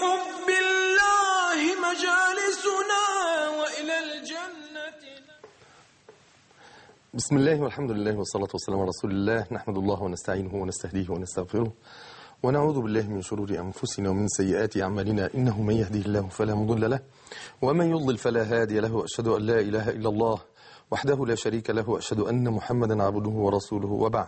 بحب الله مجالسنا وإلى الجنة بسم الله والحمد لله والصلاة والسلام على رسول الله نحمد الله ونستعينه ونستهديه ونستغفره ونعوذ بالله من شرور أنفسنا ومن سيئات أعمالنا إنه من يهديه الله فلا مضل له ومن يضلل فلا هادي له وأشهد أن لا إله إلا الله وحده لا شريك له وأشهد أن محمدا عبده ورسوله وبعد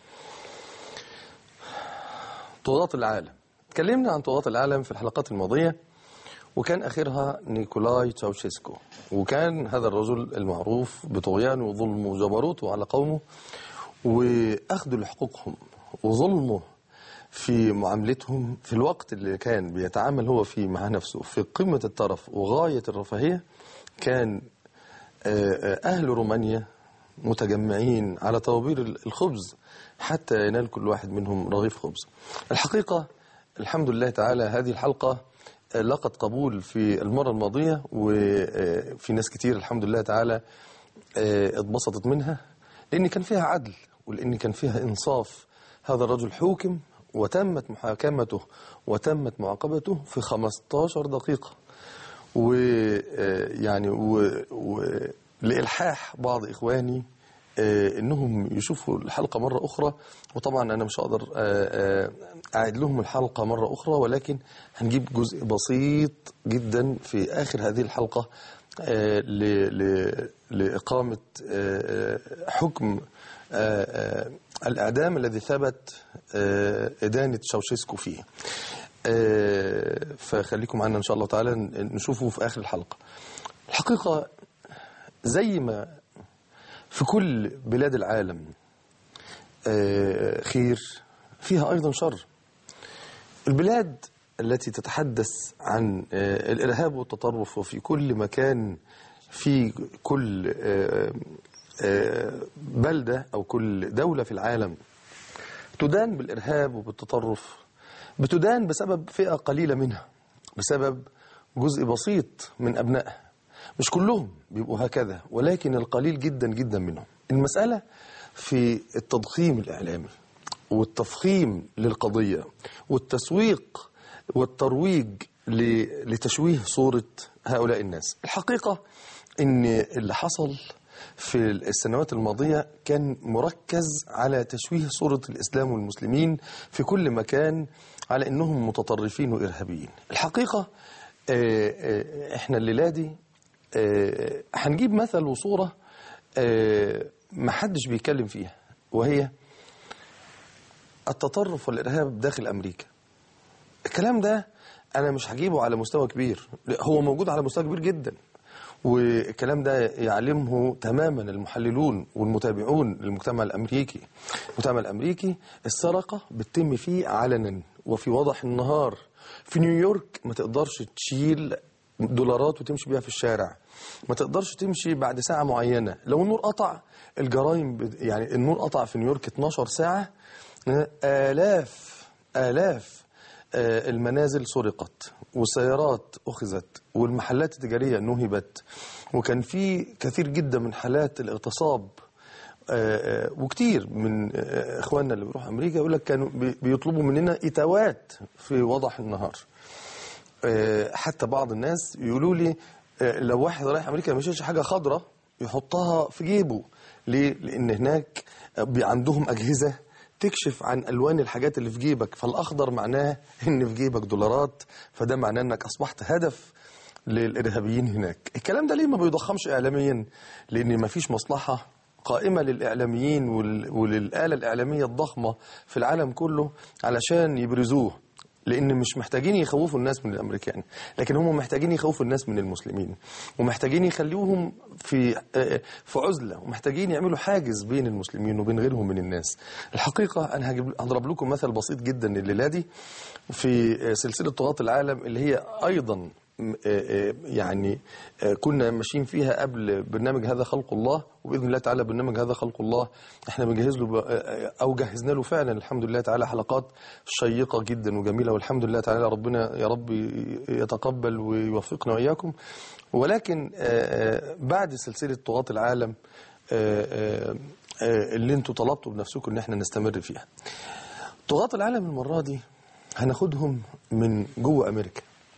طغاة العالم تكلمنا عن طغاة العالم في الحلقات الماضية وكان آخرها نيكولاي تشاوشيسكو وكان هذا الرجل المعروف بطغيانه وظلمه وجبروته على قومه وأخذوا لحقوقهم وظلمه في معاملتهم في الوقت اللي كان بيتعامل هو فيه مع نفسه في قمة الترف وغاية الرفاهية كان أهل رومانيا متجمعين على طوابير الخبز حتى ينال كل واحد منهم رغيف خبز الحقيقة الحمد لله تعالى هذه الحلقة لقت قبول في المرة الماضية وفي ناس كتير الحمد لله تعالى اتبسطت منها لأن كان فيها عدل ولأن كان فيها إنصاف هذا الرجل حوكم وتمت محاكمته وتمت معاقبته في 15 دقيقة ويعني ولإلحاح بعض إخواني انهم يشوفوا الحلقه مره اخرى وطبعا انا مش هقدر اعيد لهم الحلقه مره اخرى ولكن هنجيب جزء بسيط جدا في اخر هذه الحلقه لاقامه حكم الاعدام الذي ثبت ادانه شاوشيسكو فيه فخليكم معنا ان شاء الله تعالى نشوفه في اخر الحلقه الحقيقه زي ما في كل بلاد العالم خير فيها أيضا شر البلاد التي تتحدث عن الإرهاب والتطرف وفي كل مكان في كل بلدة أو كل دولة في العالم تدان بالإرهاب وبالتطرف بتدان بسبب فئة قليلة منها بسبب جزء بسيط من أبنائها مش كلهم بيبقوا هكذا ولكن القليل جدا جدا منهم المسألة في التضخيم الإعلامي والتفخيم للقضية والتسويق والترويج لتشويه صورة هؤلاء الناس الحقيقة ان اللي حصل في السنوات الماضية كان مركز على تشويه صورة الإسلام والمسلمين في كل مكان على أنهم متطرفين وإرهابيين الحقيقة احنا الليلة دي هنجيب مثل وصورة ما حدش بيتكلم فيها وهي التطرف والإرهاب داخل أمريكا الكلام ده أنا مش هجيبه على مستوى كبير هو موجود على مستوى كبير جدا والكلام ده يعلمه تماما المحللون والمتابعون للمجتمع الأمريكي المجتمع الأمريكي السرقة بتتم فيه علنا وفي وضح النهار في نيويورك ما تقدرش تشيل دولارات وتمشي بيها في الشارع ما تقدرش تمشي بعد ساعة معينة لو النور قطع الجرائم ب... يعني النور قطع في نيويورك 12 ساعة آلاف آلاف آه المنازل سرقت والسيارات أخذت والمحلات التجارية نهبت وكان في كثير جدا من حالات الاغتصاب آه وكتير من آه إخواننا اللي بيروحوا أمريكا يقول لك كانوا بيطلبوا مننا إتاوات في وضح النهار حتى بعض الناس يقولوا لي لو واحد رايح امريكا ما يشيلش حاجه خضراء يحطها في جيبه ليه لان هناك عندهم اجهزه تكشف عن الوان الحاجات اللي في جيبك فالاخضر معناه ان في جيبك دولارات فده معناه انك اصبحت هدف للارهابيين هناك الكلام ده ليه ما بيضخمش اعلاميا لان ما فيش مصلحه قائمة للإعلاميين وللآلة الإعلامية الضخمة في العالم كله علشان يبرزوه لان مش محتاجين يخوفوا الناس من الامريكان لكن هم محتاجين يخوفوا الناس من المسلمين ومحتاجين يخليوهم في في عزله ومحتاجين يعملوا حاجز بين المسلمين وبين غيرهم من الناس الحقيقه انا هجيب هضرب لكم مثل بسيط جدا الليله دي في سلسله طغاة العالم اللي هي ايضا يعني كنا ماشيين فيها قبل برنامج هذا خلق الله وباذن الله تعالى برنامج هذا خلق الله احنا بنجهز له او جهزنا له فعلا الحمد لله تعالى حلقات شيقه جدا وجميله والحمد لله تعالى ربنا يا رب يتقبل ويوفقنا واياكم ولكن بعد سلسله طغاة العالم اللي انتوا طلبتوا بنفسكم ان احنا نستمر فيها طغاة العالم المره دي هناخدهم من جوه امريكا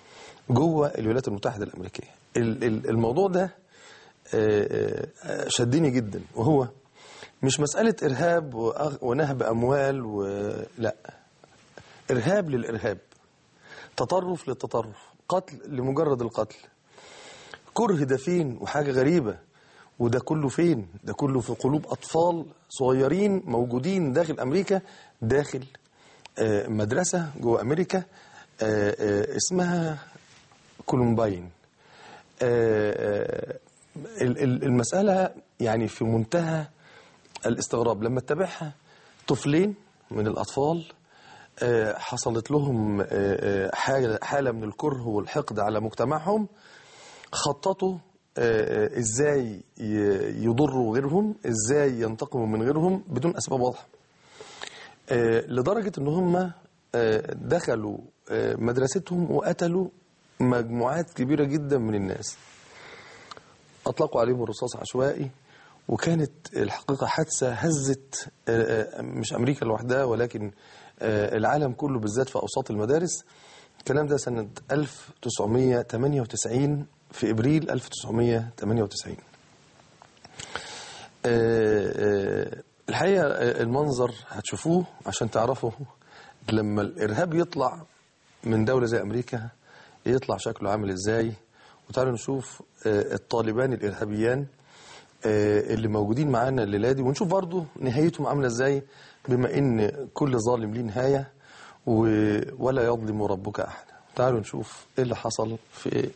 جوه الولايات المتحدة الأمريكية ال- ال- الموضوع ده آه، آه، شدني جدا وهو مش مسألة إرهاب وأغ- ونهب أموال ولا إرهاب للإرهاب تطرف للتطرف قتل لمجرد القتل كره ده فين وحاجة غريبة وده كله فين ده كله في قلوب أطفال صغيرين موجودين داخل أمريكا داخل آه، مدرسة جوه أمريكا آه، آه، اسمها كولومباين آه، آه، ال- ال- المسألة يعني في منتهى الاستغراب لما اتبعها طفلين من الأطفال آه، حصلت لهم آه، آه، حالة حالة من الكره والحقد على مجتمعهم خططوا آه، آه، ازاي ي- يضروا غيرهم ازاي ينتقموا من غيرهم بدون اسباب واضحه آه، لدرجه ان هم آه، دخلوا آه، مدرستهم وقتلوا مجموعات كبيره جدا من الناس اطلقوا عليهم الرصاص عشوائي وكانت الحقيقه حادثه هزت آه، آه، مش امريكا لوحدها ولكن آه، العالم كله بالذات في اوساط المدارس الكلام ده سنه 1998 في ابريل 1998 آه، آه، الحقيقه آه، المنظر هتشوفوه عشان تعرفوا لما الارهاب يطلع من دوله زي امريكا يطلع شكله عامل ازاي وتعالوا نشوف آه، الطالبان الارهابيان آه، اللي موجودين معانا الليله دي ونشوف برضو نهايتهم عامله ازاي بما ان كل ظالم ليه نهايه و- ولا يظلم ربك احدا تعالوا نشوف ايه اللي حصل في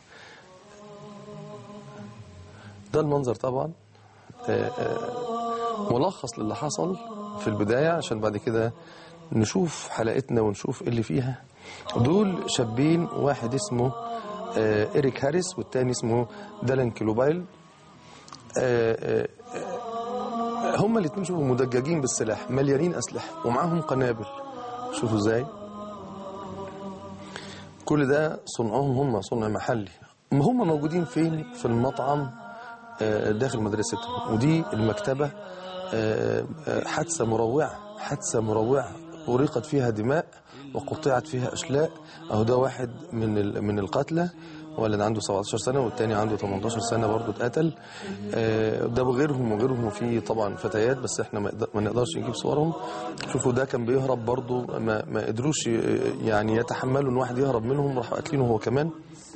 ده المنظر طبعا آه، آه، ملخص للي حصل في البداية عشان بعد كده نشوف حلقتنا ونشوف إيه اللي فيها دول شابين واحد اسمه آه، إريك هاريس والتاني اسمه دالان كيلوبايل آه، آه، آه، هما الاتنين شوفوا مدججين بالسلاح مليانين أسلحة ومعاهم قنابل شوفوا ازاي كل ده صنعهم هم صنع محلي ما هم موجودين فين في المطعم آه، داخل مدرستهم ودي المكتبة آه، آه، حادثة مروعة حادثة مروعة أريقت فيها دماء وقطعت فيها أشلاء أهو ده واحد من ال- من القتلى ولد عنده 17 سنة والتاني عنده 18 سنة برضه اتقتل آه، ده وغيرهم وغيرهم وفي طبعا فتيات بس احنا ما نقدر- ما نقدرش نجيب صورهم شوفوا ده كان بيهرب برضه ما, ما قدروش ي- يعني يتحملوا ان واحد يهرب منهم راحوا قاتلينه هو كمان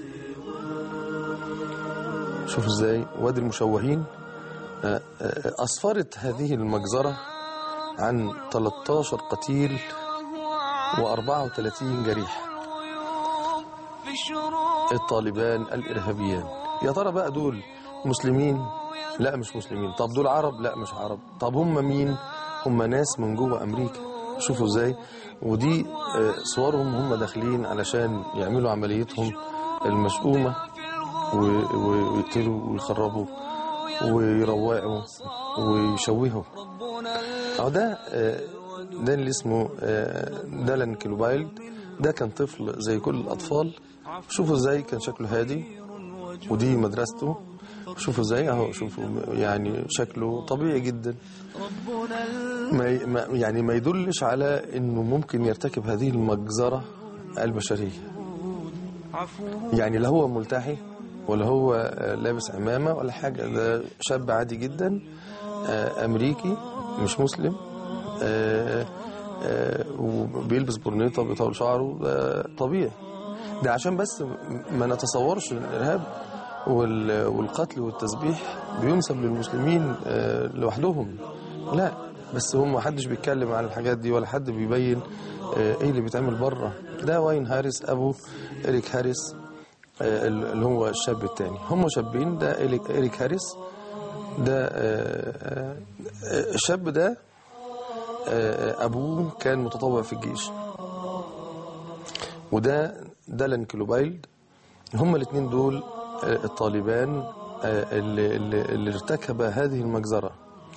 شوفوا ازاي وادي المشوهين آه، آه، أسفرت هذه المجزرة عن 13 قتيل و34 جريح في شروق الطالبان الإرهابيان يا ترى بقى دول مسلمين لا مش مسلمين طب دول عرب لا مش عرب طب هم مين هم ناس من جوه أمريكا شوفوا ازاي ودي آه، صورهم هم داخلين علشان يعملوا عمليتهم المشؤومة و- و- ويقتلوا ويخربوا ويروعوا ويشوهوا أهو ده آه، ده اللي اسمه آه، دالان كيلوبايلد ده كان طفل زي كل الأطفال شوفوا ازاي كان شكله هادي ودي مدرسته شوفوا ازاي اهو شوفوا يعني شكله طبيعي جدا ما ي- ما- يعني ما يدلش على انه ممكن يرتكب هذه المجزرة البشرية يعني لا هو ملتحي ولا هو آه، لابس عمامة ولا حاجة ده شاب عادي جدا آه، أمريكي مش مسلم آه، آه، وبيلبس برنيطة بيطول شعره ده طبيعي ده عشان بس ما نتصورش إن الإرهاب وال- والقتل والتذبيح بينسب للمسلمين آه، لوحدهم لا بس هم ما حدش بيتكلم عن الحاجات دي ولا حد بيبين آه، ايه اللي بيتعمل بره ده واين هاريس ابو اريك هاريس آه، اللي هو الشاب الثاني هم شابين ده إيريك- اريك هاريس ده آه، آه، آه، الشاب ده آه، ابوه كان متطوع في الجيش وده دالان كيلوبايلد هما الاثنين دول آه، الطالبان آه، اللي, اللي, اللي ارتكب هذه المجزرة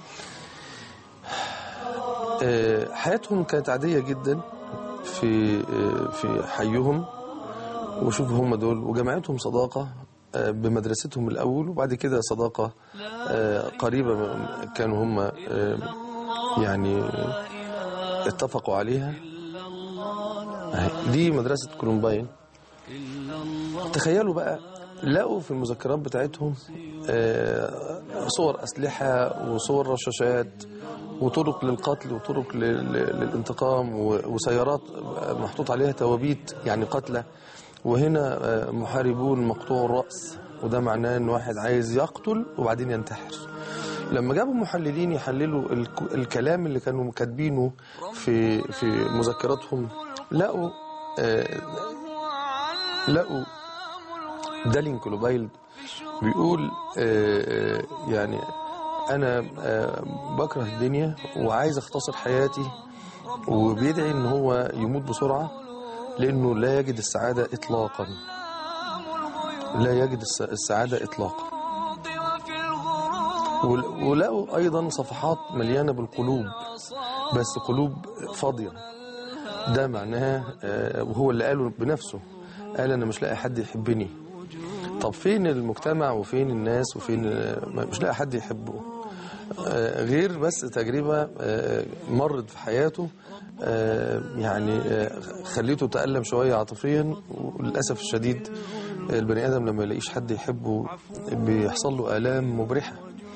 آه، حياتهم كانت عادية جدا في آه، في حيهم وشوفوا هم دول وجمعتهم صداقة آه، بمدرستهم الأول وبعد كده صداقة آه، قريبة م- كانوا هم آه، يعني اتفقوا عليها أهي. دي مدرسة كولومباين تخيلوا بقى لقوا في المذكرات بتاعتهم آه، صور أسلحة وصور رشاشات وطرق للقتل وطرق لل- لل- للانتقام و- وسيارات محطوط عليها توابيت يعني قتلى وهنا آه، محاربون مقطوع الرأس وده معناه ان واحد عايز يقتل وبعدين ينتحر لما جابوا محللين يحللوا الك- الكلام اللي كانوا كاتبينه في في مذكراتهم لقوا آه، لقوا دالين كلوبايلد بيقول آه، آه، يعني انا آه، بكره الدنيا وعايز اختصر حياتي وبيدعي ان هو يموت بسرعه لانه لا يجد السعاده اطلاقا لا يجد الس- السعاده اطلاقا وفي الغروب ول- ولقوا ايضا صفحات مليانه بالقلوب بس قلوب فاضيه ده معناها آه، وهو اللي قاله بنفسه قال انا مش لاقي حد يحبني طب فين المجتمع وفين الناس وفين آه، مش لاقي حد يحبه آه، غير بس تجربة آه، مرت في حياته آه، يعني آه، خليته تألم شوية عاطفيا وللأسف الشديد آه، البني آدم لما يلاقيش حد يحبه بيحصل له آلام مبرحة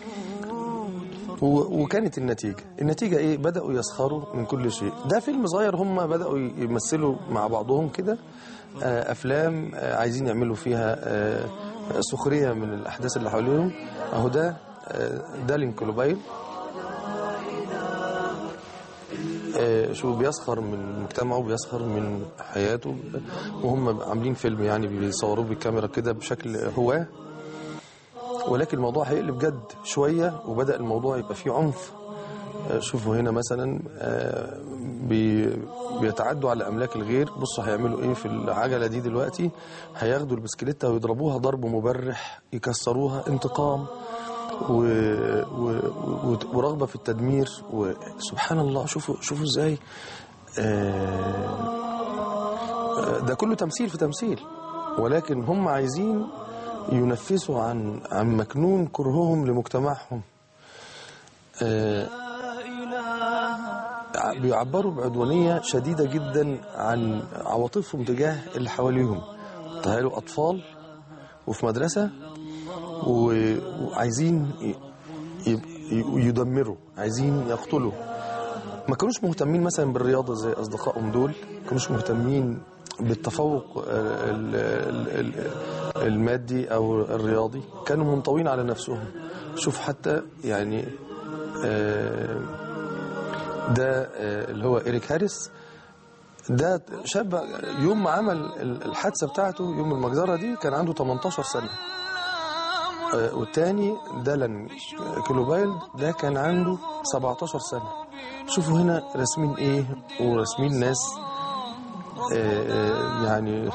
و- وكانت النتيجة النتيجة ايه بدأوا يسخروا من كل شيء ده فيلم صغير هم بدأوا يمثلوا مع بعضهم كده آه، أفلام آه، عايزين يعملوا فيها آه، سخرية من الأحداث اللي حواليهم أهو ده آه، ده لينكولوبايل آه، شو بيسخر من مجتمعه بيسخر من حياته وهم عاملين فيلم يعني بيصوروه بالكاميرا كده بشكل هواه ولكن الموضوع هيقلب جد شوية وبدأ الموضوع يبقى فيه عنف آه، شوفوا هنا مثلا آه، بي- بيتعدوا على أملاك الغير بصوا هيعملوا إيه في العجلة دي دلوقتي هياخدوا البسكليتة ويضربوها ضرب مبرح يكسروها انتقام و... و... و... ورغبة في التدمير وسبحان الله شوفوا شوفوا ازاي آه، آه، ده كله تمثيل في تمثيل ولكن هم عايزين ينفسوا عن عن مكنون كرههم لمجتمعهم آه، بيعبروا بعدوانية شديدة جدا عن عواطفهم تجاه اللي حواليهم تخيلوا أطفال وفي مدرسة و- وعايزين ي- ي- ي- يدمروا عايزين يقتلوا ما كانوش مهتمين مثلا بالرياضة زي أصدقائهم دول ما كانوش مهتمين بالتفوق آه، ال- ال- ال- المادي أو الرياضي كانوا منطوين على نفسهم شوف حتى يعني آه، ده آه، اللي هو إيريك هاريس ده شاب يوم ما عمل الحادثة بتاعته يوم المجزرة دي كان عنده 18 سنة آه، والتاني دالان كيلوبايلد ده كان عنده 17 سنة شوفوا هنا راسمين ايه وراسمين ناس آه، آه، يعني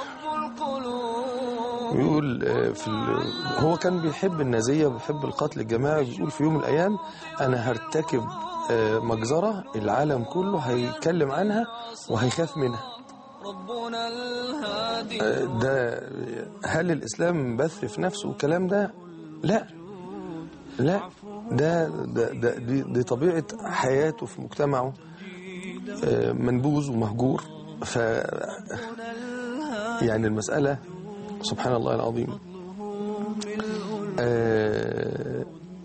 بيقول آه، في ال... هو كان بيحب النازية وبيحب القتل الجماعي بيقول في يوم من الأيام أنا هرتكب آه، مجزرة العالم كله هيتكلم عنها وهيخاف منها ربنا الهادي آه، ده هل الإسلام بث في نفسه الكلام ده؟ لا لا ده, ده, ده دي, دي طبيعة حياته في مجتمعه آه، منبوذ ومهجور ف يعني المسألة سبحان الله العظيم آه،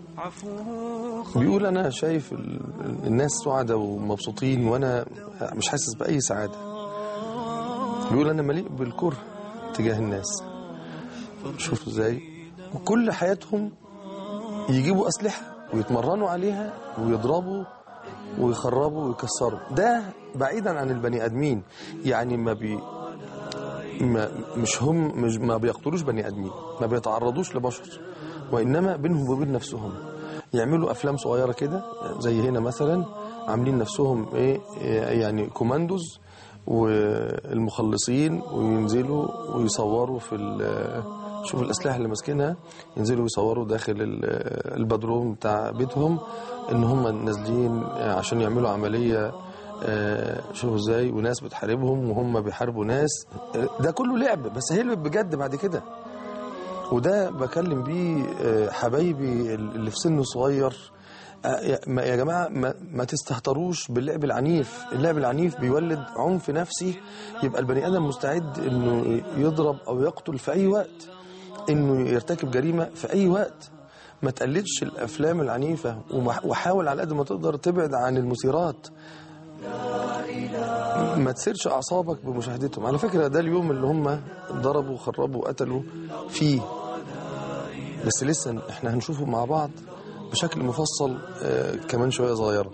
بيقول أنا شايف ال- ال- الناس سعداء ومبسوطين وأنا مش حاسس بأي سعادة بيقول أنا مليء بالكره تجاه الناس شوفوا ازاي وكل حياتهم يجيبوا أسلحة ويتمرنوا عليها ويضربوا ويخربوا ويكسروا ده بعيدا عن البني آدمين يعني ما بي ما مش هم مش ما بيقتلوش بني آدمين ما بيتعرضوش لبشر وإنما بينهم وبين نفسهم يعملوا أفلام صغيرة كده زي هنا مثلا عاملين نفسهم إيه يعني كوماندوز والمخلصين وينزلوا ويصوروا في ال- شوف الأسلحة اللي ماسكينها ينزلوا يصوروا داخل ال- البدروم بتاع بيتهم إن هم نازلين عشان يعملوا عملية آه، شوفوا ازاي وناس بتحاربهم وهم بيحاربوا ناس ده كله لعب بس هيلعب بجد بعد كده وده بكلم بيه آه، حبايبي اللي في سن صغير آه، يا ما- يا جماعة ما, ما تستهتروش باللعب العنيف اللعب العنيف بيولد عنف نفسي يبقى البني آدم مستعد انه يضرب او يقتل في اي وقت انه يرتكب جريمة في اي وقت ما تقلدش الافلام العنيفة وما- وحاول على قد ما تقدر تبعد عن المثيرات ما تسيرش اعصابك بمشاهدتهم على فكرة ده اليوم اللي هم ضربوا وخربوا وقتلوا فيه بس لسه احنا هنشوفه مع بعض بشكل مفصل آه، كمان شوية صغيرة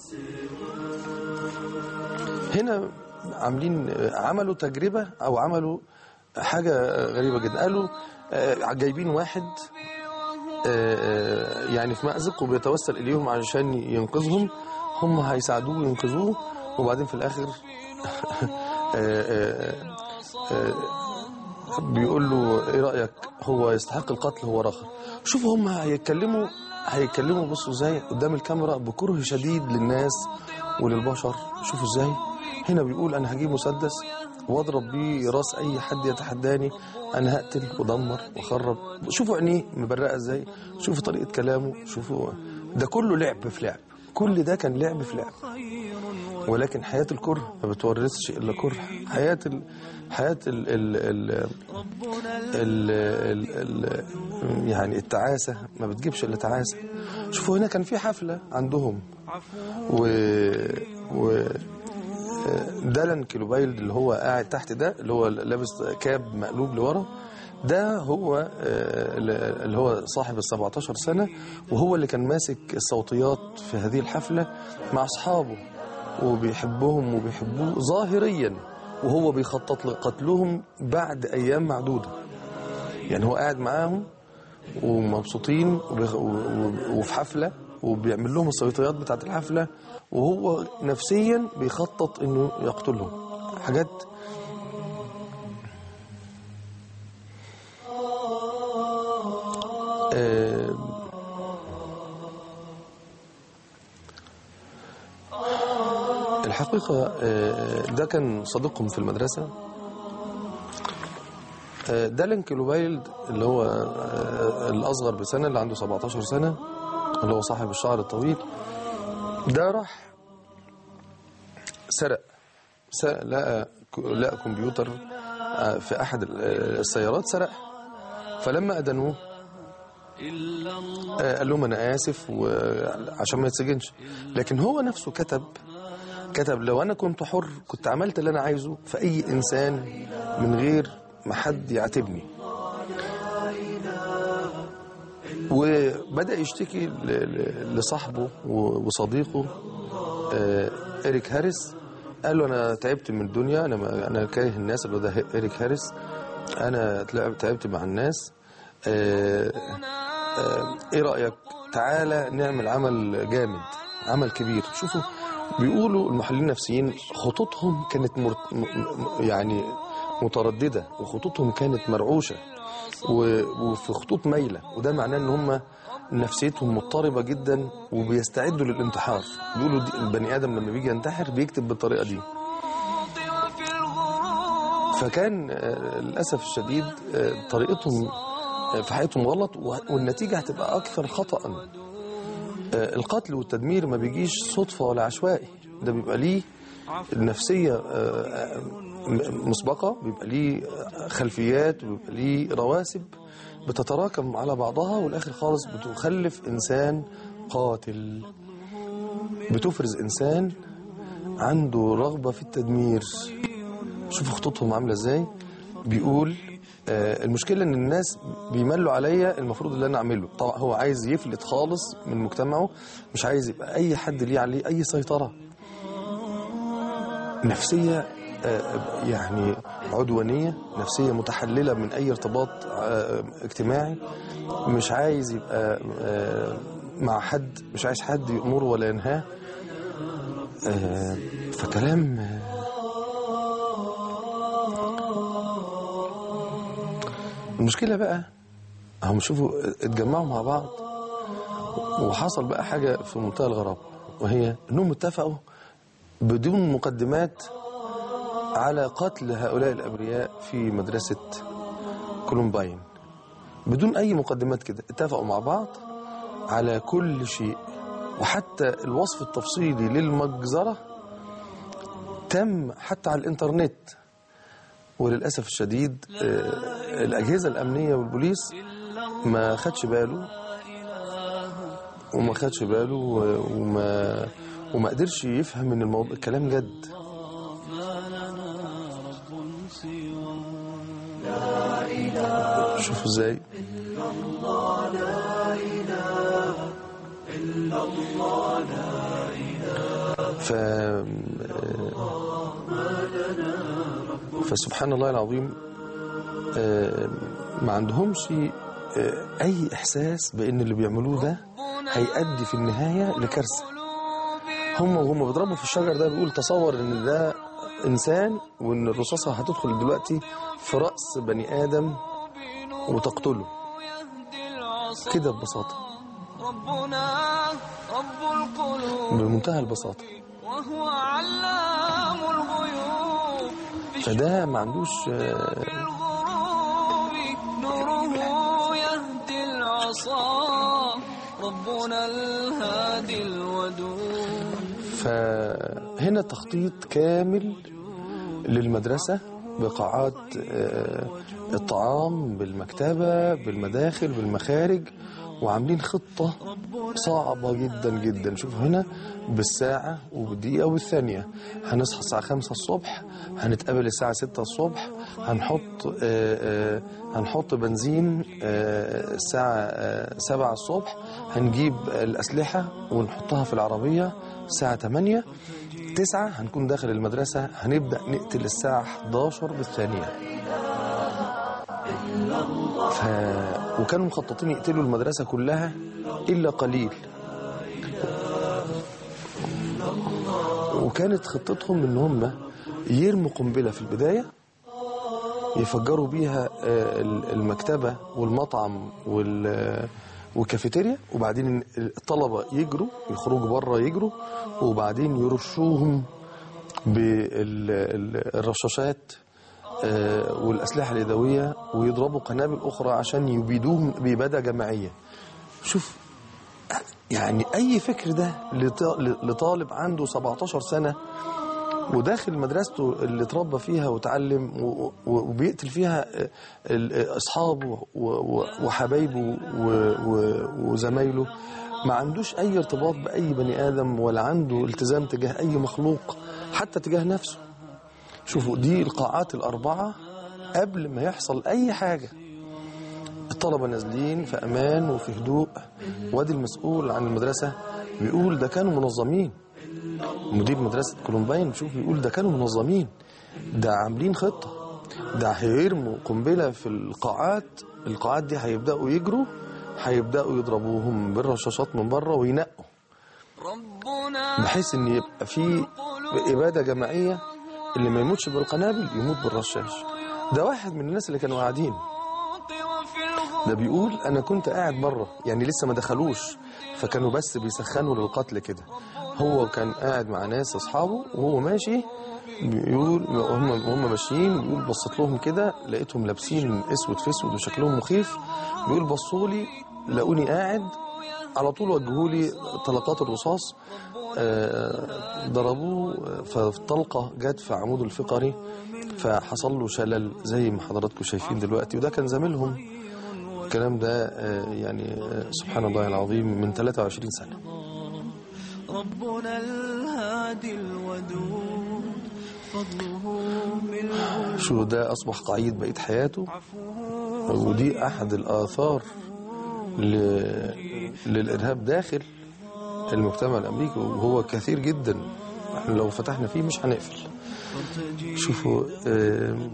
هنا عاملين آه، عملوا تجربة او عملوا حاجة آه، غريبة جدا قالوا آه، جايبين واحد آه، آه، يعني في مأزق وبيتوسل إليهم علشان ينقذهم هم هيساعدوه وينقذوه وبعدين في الآخر آه، آه، آه، بيقول له ايه رأيك هو يستحق القتل هو رخر شوفوا هم هيتكلموا هيتكلموا بصوا ازاي قدام الكاميرا بكره شديد للناس وللبشر شوفوا ازاي هنا بيقول انا هجيب مسدس واضرب بيه راس اي حد يتحداني انا هقتل ودمر واخرب شوفوا عينيه مبرقه ازاي شوفوا طريقه كلامه شوفوا ده كله لعب في لعب كل ده كان لعب في لعب ولكن حياة الكره ما بتورثش إلا كره حياة ال... حياة ال... ال... ال... ال... ال... ال... يعني التعاسة ما بتجيبش إلا تعاسة شوفوا هنا كان في حفلة عندهم و, و... دالن كيلوبايلد اللي هو قاعد تحت ده اللي هو لابس كاب مقلوب لورا ده هو آه، اللي هو صاحب ال 17 سنة وهو اللي كان ماسك الصوتيات في هذه الحفلة مع أصحابه وبيحبهم وبيحبوه ظاهريا وهو بيخطط لقتلهم بعد أيام معدودة يعني هو قاعد معاهم ومبسوطين وبيخ- و- و- وفي حفلة وبيعمل لهم الصوتيات بتاعت الحفلة وهو نفسيا بيخطط انه يقتلهم حاجات آه، الحقيقة آه، ده كان صديقهم في المدرسة آه، دالن كيلوبايلد اللي هو آه، الأصغر بسنة اللي عنده 17 سنة اللي هو صاحب الشعر الطويل ده راح سرق سرق لقى لقى كمبيوتر آه، في أحد ال- السيارات سرق فلما أدنوه آه، قال لهم أنا آسف وعشان ما يتسجنش لكن هو نفسه كتب كتب لو أنا كنت حر كنت عملت اللي أنا عايزه في أي إنسان من غير ما حد يعاتبني وبدأ يشتكي ل- ل- لصاحبه و- وصديقه آه، إريك هاريس قال له أنا تعبت من الدنيا أنا ما- أنا كاره الناس اللي هو ده إريك هاريس أنا تلعب- تعبت مع الناس آه، آه، إيه رأيك تعالى نعمل عمل جامد عمل كبير شوفوا بيقولوا المحللين النفسيين خطوطهم كانت مر... م- م- يعني مترددة وخطوطهم كانت مرعوشة و- وفي خطوط مايلة وده معناه ان هم نفسيتهم مضطربة جدا وبيستعدوا للانتحار بيقولوا دي البني آدم لما بيجي ينتحر بيكتب بالطريقة دي وفي الغرور فكان آه، للأسف الشديد آه، طريقتهم آه، في حياتهم غلط و- والنتيجة هتبقى أكثر خطأ آه، القتل والتدمير ما بيجيش صدفة ولا عشوائي ده بيبقى ليه نفسية آه، آه، م- مسبقة بيبقى ليه آه، خلفيات وبيبقى ليه رواسب بتتراكم على بعضها والآخر خالص بتخلف إنسان قاتل بتفرز إنسان عنده رغبة في التدمير شوفوا خطوطهم عاملة ازاي بيقول آه، المشكلة ان الناس بيملوا عليا المفروض اللي انا اعمله طبعا هو عايز يفلت خالص من مجتمعه مش عايز يبقى اي حد ليه عليه اي سيطرة نفسية آه، يعني عدوانية نفسية متحللة من اي ارتباط آه، اجتماعي مش عايز يبقى آه، مع حد مش عايز حد يأمره ولا ينهاه آه، فكلام آه، المشكلة بقى هم شوفوا اتجمعوا مع بعض وحصل بقى حاجة في منتهى الغرابة وهي انهم اتفقوا بدون مقدمات على قتل هؤلاء الأبرياء في مدرسة كولومباين بدون أي مقدمات كده اتفقوا مع بعض على كل شيء وحتى الوصف التفصيلي للمجزرة تم حتى على الإنترنت وللأسف الشديد آه، الأجهزة الأمنية والبوليس ما خدش باله وما خدش باله و- وما وما قدرش يفهم ان الموضوع الكلام جد شوفوا ازاي ف فسبحان الله العظيم آه، ما عندهمش آه، اي احساس بان اللي بيعملوه ده هيؤدي في النهايه لكارثه هم وهم بيضربوا في الشجر ده بيقول تصور ان ده انسان وان الرصاصه هتدخل دلوقتي في راس بني ادم وتقتله يهدي العصا كده ببساطه ربنا رب القلوب بمنتهى البساطه وهو علام الغيوب في فده ما عندوش آه، الغروب نوره يهدي العصا ربنا الهادي الودود فهنا تخطيط كامل للمدرسة بقاعات آه، الطعام بالمكتبة بالمداخل بالمخارج وعاملين خطة صعبة جدا جدا شوفوا هنا بالساعة وبالدقيقة والثانية هنصحى الساعة خمسة الصبح هنتقابل الساعة ستة الصبح هنحط آه، آه، هنحط بنزين آه، الساعة آه، سبعة الصبح هنجيب الأسلحة ونحطها في العربية الساعة 8 9 هنكون داخل المدرسة هنبدأ نقتل الساعة 11 بالثانية ف... وكانوا مخططين يقتلوا المدرسة كلها إلا قليل وكانت خطتهم ان هم يرموا قنبلة في البداية يفجروا بيها آه، المكتبة والمطعم وال والكافيتيريا وبعدين الطلبة يجروا يخرجوا بره يجروا وبعدين يرشوهم بالرشاشات آه، والأسلحة اليدوية ويضربوا قنابل أخرى عشان يبيدوهم بإبادة جماعية شوف يعني أي فكر ده لط- لطالب عنده 17 سنة وداخل مدرسته اللي اتربى فيها وتعلم و- و- وبيقتل فيها آه، ال- اصحابه و- و- وحبايبه و- و- وزمايله ما عندوش اي ارتباط باي بني ادم ولا عنده التزام تجاه اي مخلوق حتى تجاه نفسه شوفوا دي القاعات الاربعه قبل ما يحصل اي حاجه الطلبة نازلين في أمان وفي هدوء وادي المسؤول عن المدرسة بيقول ده كانوا منظمين مدير مدرسة كولومباين بيشوف بيقول ده كانوا منظمين ده عاملين خطة ده هيرموا قنبلة في القاعات القاعات دي هيبدأوا يجروا هيبدأوا يضربوهم بالرشاشات من بره وينقوا ربنا بحيث ان يبقى في إبادة جماعية اللي ما يموتش بالقنابل يموت بالرشاش ده واحد من الناس اللي كانوا قاعدين وفي الغروب ده بيقول انا كنت قاعد بره يعني لسه ما دخلوش فكانوا بس بيسخنوا للقتل كده هو كان قاعد مع ناس اصحابه وهو ماشي بيقول هم هم ماشيين بيقول بصيت لهم كده لقيتهم لابسين اسود في اسود وشكلهم مخيف بيقول بصوا لي لقوني قاعد على طول وجهوا لي طلقات الرصاص آه، ضربوه فالطلقه جت في عموده الفقري فحصل له شلل زي ما حضراتكم شايفين دلوقتي وده كان زميلهم الكلام ده آه، يعني آه، سبحان الله العظيم من 23 سنة ربنا الهادي الودود فضله ملء شو ده أصبح قعيد بقية حياته عفوه ودي أحد الآثار ل... للإرهاب داخل المجتمع الأمريكي وهو كثير جدا احنا لو فتحنا فيه مش هنقفل شوفوا آه،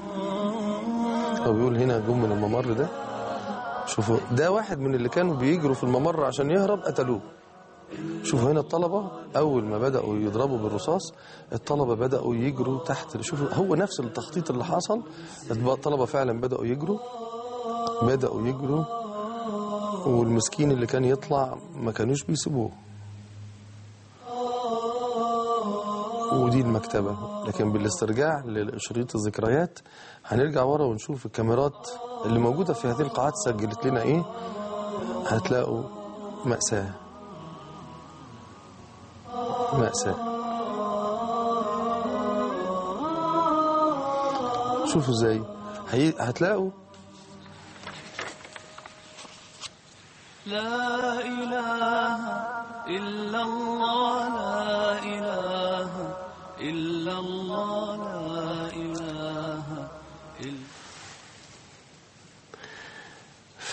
هو بيقول هنا جم من الممر ده شوفوا ده واحد من اللي كانوا بيجروا في الممر عشان يهرب قتلوه شوفوا هنا الطلبة أول ما بدأوا يضربوا بالرصاص الطلبة بدأوا يجروا تحت شوفوا هو نفس التخطيط اللي حصل الطلبة فعلا بدأوا يجروا بدأوا يجروا والمسكين اللي كان يطلع ما كانوش بيسيبوه ودي المكتبة لكن بالاسترجاع لشريط الذكريات هنرجع ورا ونشوف الكاميرات اللي موجودة في هذه القاعات سجلت لنا ايه هتلاقوا مأساة مأساة شوفوا ازاي هي... هتلاقوا لا إله إلا الله لا إله إلا الله لا إله إلا ف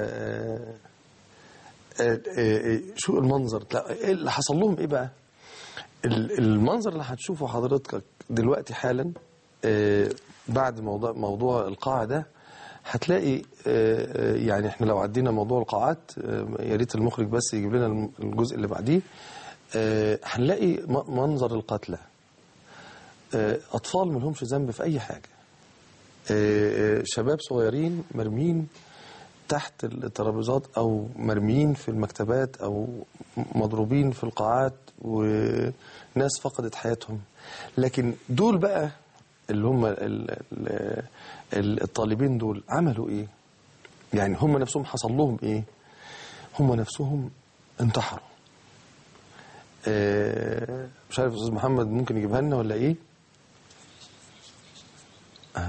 آه، آه، شو المنظر لا إيه اللي حصل لهم ايه بقى ال- المنظر اللي هتشوفه حضرتك دلوقتي حالا آه، بعد موضوع موضوع القاعة ده هتلاقي آه، آه، يعني احنا لو عدينا موضوع القاعات آه، يا ريت المخرج بس يجيب لنا الم- الجزء اللي بعديه آه، هنلاقي م- منظر القتلى آه، اطفال ما لهمش ذنب في اي حاجه آه، آه، شباب صغيرين مرمين تحت الترابيزات او مرميين في المكتبات او مضروبين في القاعات وناس فقدت حياتهم لكن دول بقى اللي هم ال- ال- ال- الطالبين دول عملوا ايه يعني هم نفسهم حصل لهم ايه هم نفسهم انتحروا آه، مش عارف استاذ محمد ممكن يجيبها لنا ولا ايه آه.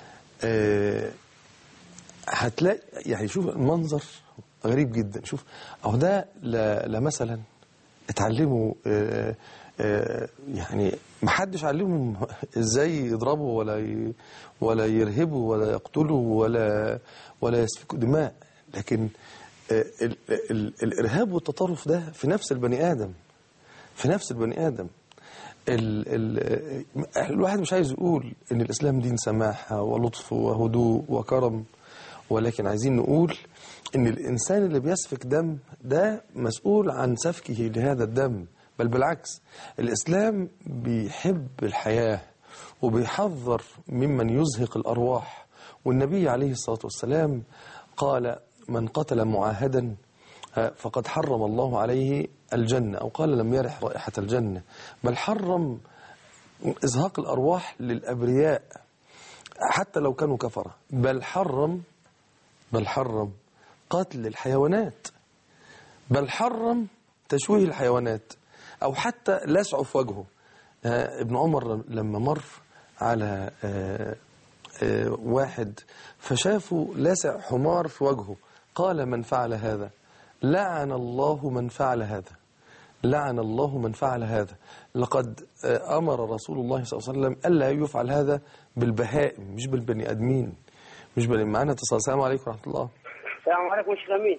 آه، هتلاقي يعني شوف المنظر غريب جدا شوف اهو ده لا, لا مثلا اتعلموا آه، آه، يعني ما حدش علمهم ازاي يضربوا ولا ي- ولا يرهبوا ولا يقتلوا ولا ولا يسفكوا دماء لكن آه، ال ال الارهاب والتطرف ده في نفس البني ادم في نفس البني ادم ال ال الواحد مش عايز يقول ان الاسلام دين سماحه ولطف وهدوء وكرم ولكن عايزين نقول ان الانسان اللي بيسفك دم ده مسؤول عن سفكه لهذا الدم بل بالعكس الاسلام بيحب الحياه وبيحذر ممن يزهق الارواح والنبي عليه الصلاه والسلام قال من قتل معاهدا فقد حرم الله عليه الجنة أو قال لم يرح رائحة الجنة بل حرم إزهاق الأرواح للأبرياء حتى لو كانوا كفرة بل حرم بل حرم قتل الحيوانات بل حرم تشويه الحيوانات أو حتى لسعه في وجهه آه، ابن عمر لما مر على آه، آه، واحد فشافوا لسع حمار في وجهه قال من فعل هذا لعن الله من فعل هذا لعن الله من فعل هذا لقد آه، أمر رسول الله صلى الله عليه وسلم ألا يفعل هذا بالبهائم مش بالبني آدمين مش بني معانا اتصال السلام عليكم ورحمة الله السلام عليكم شيخ امين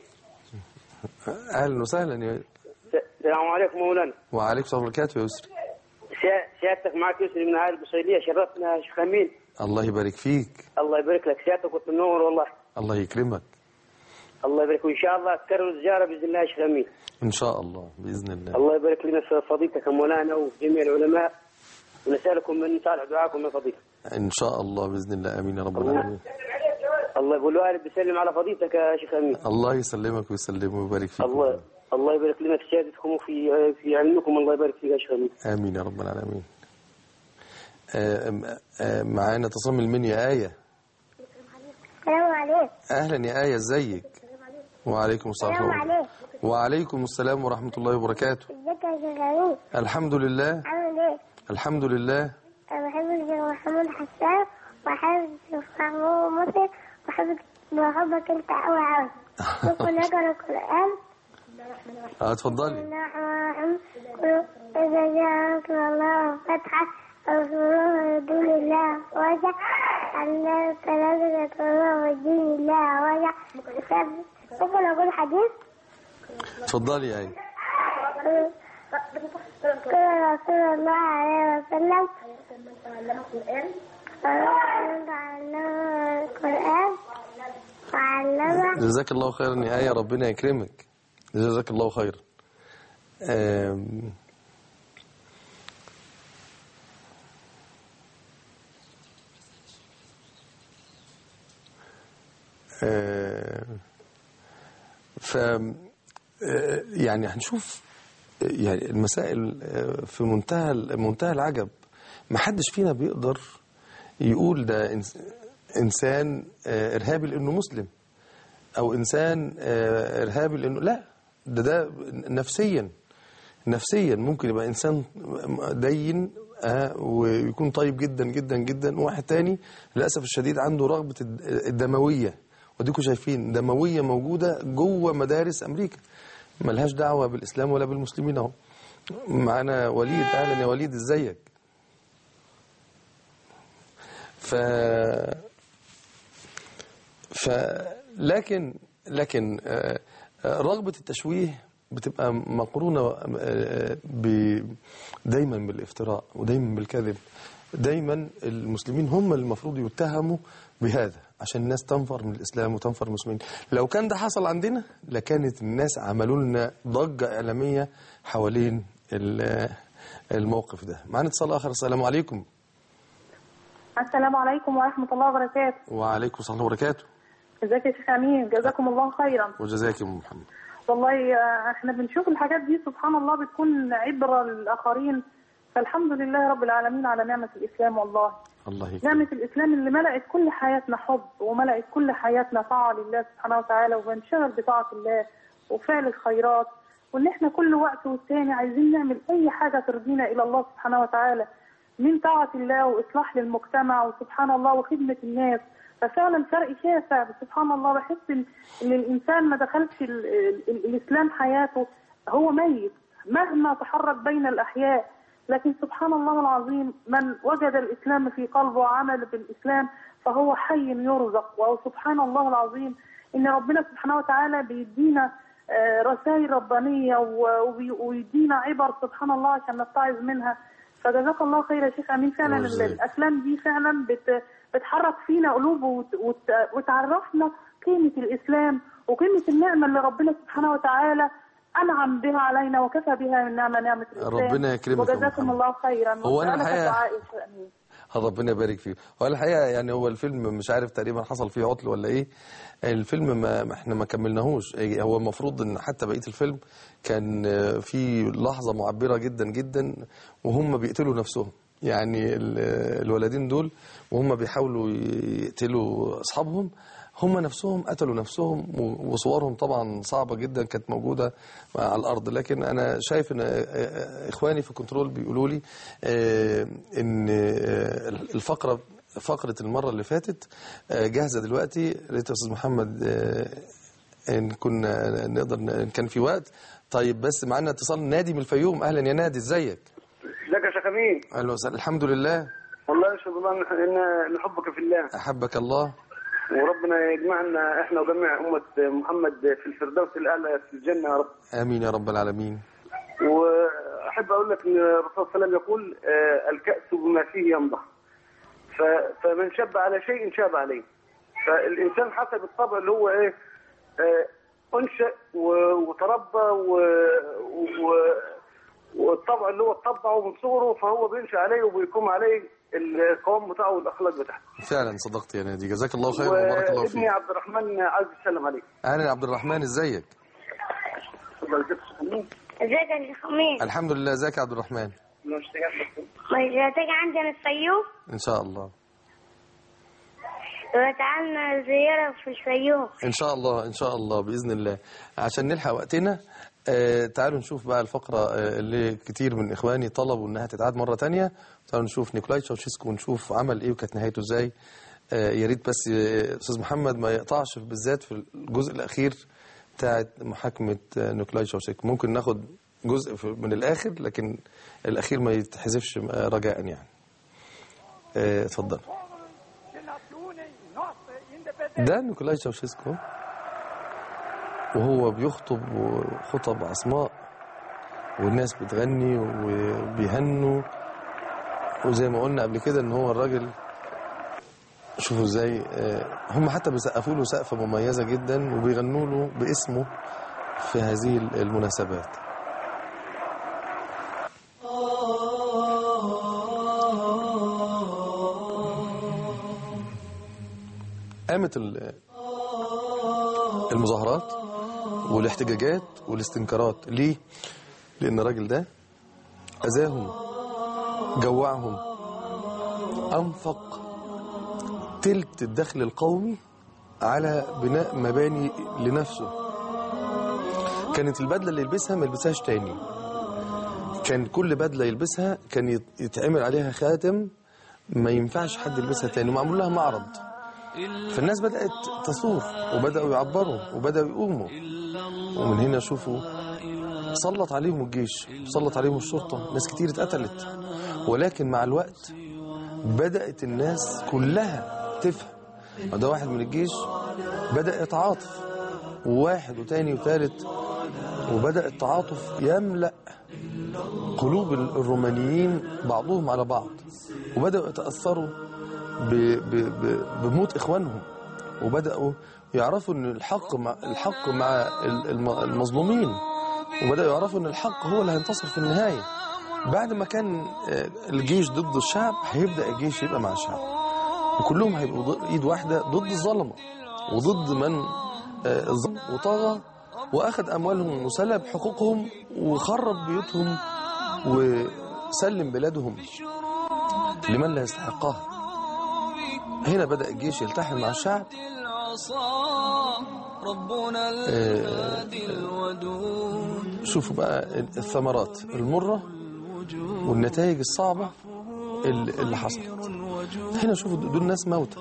أهلا وسهلا يا السلام عليكم مولانا وعليكم السلام وبركاته يا يسري سيا- سيادتك معك يسري من هذه البصيليه شرفتنا يا شيخ امين الله يبارك فيك الله يبارك لك سيادتك كنت منور والله الله يكرمك الله يبارك وان شاء الله تكرر الزياره باذن الله يا شيخ امين إن شاء الله بإذن الله الله يبارك لنا في فضيلتك يا مولانا وجميع العلماء ونسالكم من صالح دعاكم من فضيلتك إن شاء الله بإذن الله آمين يا رب الله. العالمين الله يقول والد بيسلم على فضيلتك يا شيخ امين الله يسلمك ويسلم ويبارك فيك الله الله يبارك لنا في سيادتكم وفي في علمكم الله يبارك فيك يا شيخ امين آمين يا رب العالمين آه، آه، معانا اتصال من المنيا آية السلام عليكم أهلا يا آية ازيك وعليكم السلام السلام ورحمة الله. عليكم وعليكم السلام ورحمة الله وبركاته ازيك يا شيخ امين الحمد لله عامل ايه؟ الحمد لله انا بحب الشيخ محمود حسان وبحب الشيخ محمود مسلم وبحب بحبك انت قوي قوي ممكن نقرا القران اه اتفضلي بسم الله الرحمن الرحيم قل اذا جاء نصر الله فتحا ورسوله دون الله وجع أن ثلاثة الله ودين الله وجع ممكن أقول حديث؟ اتفضلي يا آية قال رسول الله عليه وسلم تعلم القرآن وعلمه جزاك الله خيرا يا آية ربنا يكرمك جزاك الله خيرا آم، آم، ف آه، يعني هنشوف آه، يعني المسائل آه، في منتهى منتهى العجب ما حدش فينا بيقدر يقول ده إنس- انسان آه، ارهابي لانه مسلم او انسان آه، ارهابي لانه لا ده ده نفسيا نفسيا ممكن يبقى انسان دين آه، ويكون طيب جدا جدا جدا وواحد تاني للاسف الشديد عنده رغبه الد- الدمويه وديكوا شايفين دمويه موجوده جوه مدارس امريكا ملهاش دعوه بالاسلام ولا بالمسلمين اهو معانا وليد اهلا يا وليد ازيك ف ف لكن لكن آه، آه، رغبة التشويه بتبقى مقرونة آه، ب دايما بالافتراء ودايما بالكذب دايما المسلمين هم اللي المفروض يتهموا بهذا عشان الناس تنفر من الإسلام وتنفر من المسلمين لو كان ده حصل عندنا لكانت الناس عملوا لنا ضجة إعلامية حوالين ال- الموقف ده معانا اتصال آخر السلام عليكم السلام عليكم ورحمة الله وبركاته وعليكم السلام وبركاته ازيك يا شيخ أمين جزاكم الله خيرا وجزاك يا أم محمد والله آه، احنا بنشوف الحاجات دي سبحان الله بتكون عبرة للآخرين فالحمد لله رب العالمين على نعمة الإسلام والله الله يكرمك نعمة الإسلام اللي ملأت كل حياتنا حب وملأت كل حياتنا طاعة لله سبحانه وتعالى وبنشغل بطاعة الله وفعل الخيرات وإن إحنا كل وقت والتاني عايزين نعمل أي حاجة ترضينا إلى الله سبحانه وتعالى من طاعة الله وإصلاح للمجتمع وسبحان الله وخدمة الناس ففعلا فرق شاسع سبحان الله بحس إن إن الإنسان ما دخلش ال- ال- ال- الإسلام حياته هو ميت مهما تحرك بين الأحياء لكن سبحان الله العظيم من وجد الإسلام في قلبه وعمل بالإسلام فهو حي يرزق وسبحان الله العظيم إن ربنا سبحانه وتعالى بيدينا آه، رسائل ربانية و- وبي- ويدينا عبر سبحان الله عشان نتعظ منها فجزاك الله خير يا شيخ أمين فعلا ال- وجزاك. الأفلام دي فعلا بت بتحرك فينا قلوب وت- وت- وتعرفنا قيمة الإسلام وقيمة النعمة اللي ربنا سبحانه وتعالى أنعم بها علينا وكفى بها من نعمة نعمة الإسلام ربنا يكرمك يا أم وجزاكم محمد. الله خيرا هو أنا وسألك الحقيقة- الدعاء يا شيخ أمين ربنا يبارك فيه هو الحقيقه يعني هو الفيلم مش عارف تقريبا حصل فيه عطل ولا ايه الفيلم ما ما احنا ما كملناهوش إيه، هو المفروض ان حتى بقيه الفيلم كان آه، في لحظه معبره جدا جدا وهم بيقتلوا نفسهم يعني ال- الولدين دول وهم بيحاولوا يقتلوا اصحابهم هم نفسهم قتلوا نفسهم و- وصورهم طبعا صعبة جدا كانت موجودة على الأرض لكن أنا شايف أن إخواني في كنترول بيقولوا لي آه، أن آه، الفقرة فقرة المرة اللي فاتت آه، جاهزة دلوقتي ريت يا أستاذ محمد آه، إن كنا نقدر إن كان في وقت طيب بس معانا اتصال نادي من الفيوم أهلا يا نادي إزيك ازيك يا شيخ امين أهلا وسهلا الحمد لله والله اشهد الله ان إن نحبك في الله أحبك الله وربنا يجمعنا احنا وجميع امه محمد في الفردوس الاعلى في الجنه يا رب آمين يا رب العالمين واحب اقول لك ان الرسول صلى الله عليه وسلم يقول آه، الكاس بما فيه ينضح ف- فمن شب على شيء شاب عليه فالانسان حسب الطبع اللي هو ايه آه، انشا و- وتربى و- و- والطبع اللي هو اتطبعه من صغره فهو بينشا عليه وبيقوم عليه القوام بتاعه والاخلاق بتاعته فعلا صدقت يا نادي جزاك الله خير وبارك الله وابني فيك عبد الرحمن عايز يسلم عليك اهلا يا عبد الرحمن ازيك اتفضل يا شيخ أمين. ازيك يا شيخ امين الحمد لله ازيك يا عبد الرحمن مش تجاهل. ما تيجي عندنا الفيوم ان شاء الله وتعالنا زيارة في الفيوم ان شاء الله ان شاء الله باذن الله عشان نلحق وقتنا آه تعالوا نشوف بقى الفقرة آه اللي كتير من إخواني طلبوا إنها تتعاد مرة تانية تعالوا نشوف نيكولاي تشاوشيسكو ونشوف عمل إيه وكانت نهايته إزاي آه يا ريت بس آه، أستاذ محمد ما يقطعش بالذات في الجزء الأخير بتاعت محاكمة آه، نيكولاي تشاوشيسكو ممكن ناخد جزء في- من الآخر لكن الأخير ما يتحذفش آه، رجاء يعني آه، اتفضل ده نيكولاي تشاوشيسكو وهو بيخطب خطب عصماء والناس بتغني وبيهنوا وزي ما قلنا قبل كده ان هو الراجل شوفوا ازاي آه، هم حتى بيسقفوا له سقفه مميزه جدا وبيغنوا له باسمه في هذه المناسبات قامت ال- المظاهرات والاحتجاجات والاستنكارات ليه؟ لأن الراجل ده أذاهم جوعهم أنفق تلت الدخل القومي على بناء مباني لنفسه كانت البدلة اللي يلبسها ما يلبسهاش تاني كان كل بدلة يلبسها كان يت- يتعمل عليها خاتم ما ينفعش حد يلبسها تاني ومعمول لها معرض فالناس بدأت تصور وبدأوا يعبروا وبدأوا يقوموا ومن هنا شوفوا سلط عليهم الجيش سلط عليهم الشرطة ناس كتير اتقتلت ولكن مع الوقت بدأت الناس كلها تفهم وده واحد من الجيش بدأ يتعاطف وواحد وتاني وتالت وبدأ التعاطف يملأ قلوب الرومانيين بعضهم على بعض وبدأوا يتأثروا ب ب ب بموت إخوانهم وبدأوا يعرفوا أن الحق مع, الحق مع ال- الم- المظلومين وبدأوا يعرفوا أن الحق هو اللي هينتصر في النهاية بعد ما كان آه، الجيش ضد الشعب هيبدأ الجيش يبقى مع الشعب وكلهم هيبقوا ضد- ايد واحدة ضد الظلمة وضد من آه، ظلم وطغى واخذ اموالهم وسلب حقوقهم وخرب بيوتهم وسلم بلادهم لمن لا يستحقها هنا بدأ الجيش يلتحم مع الشعب العصا ربنا الهادي الودود شوفوا بقى الثمرات المرة والنتائج الصعبة اللي اللي حصلت هنا شوفوا دول ناس موتى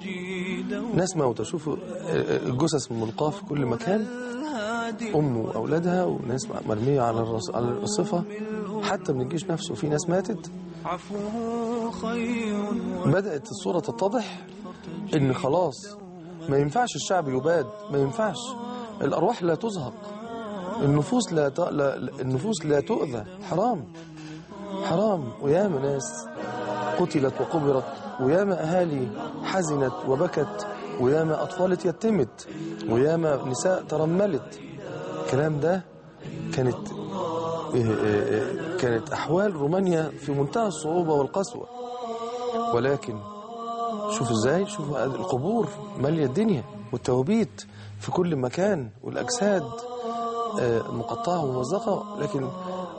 ناس موتى شوفوا الجثث ملقاة في كل مكان أم وأولادها وناس مرمية على الرص- على الرصفة حتى من الجيش نفسه في ناس ماتت عفوه خير بدأت الصورة تتضح إن خلاص ما ينفعش الشعب يباد ما ينفعش الأرواح لا تزهق النفوس لا, ت... لا النفوس لا تؤذى حرام حرام وياما ناس قتلت وقبرت وياما أهالي حزنت وبكت وياما أطفال اتيتمت وياما نساء ترملت الكلام ده كانت إيه إيه إيه كانت أحوال رومانيا في منتهى الصعوبة والقسوة ولكن شوفوا ازاي شوفوا القبور مالية الدنيا والتوابيت في كل مكان والأجساد آه، مقطعة وممزقة لكن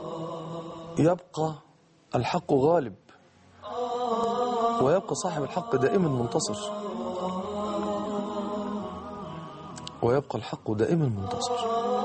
يبقى الحق غالب ويبقى صاحب الحق دائما منتصر ويبقى الحق دائما منتصر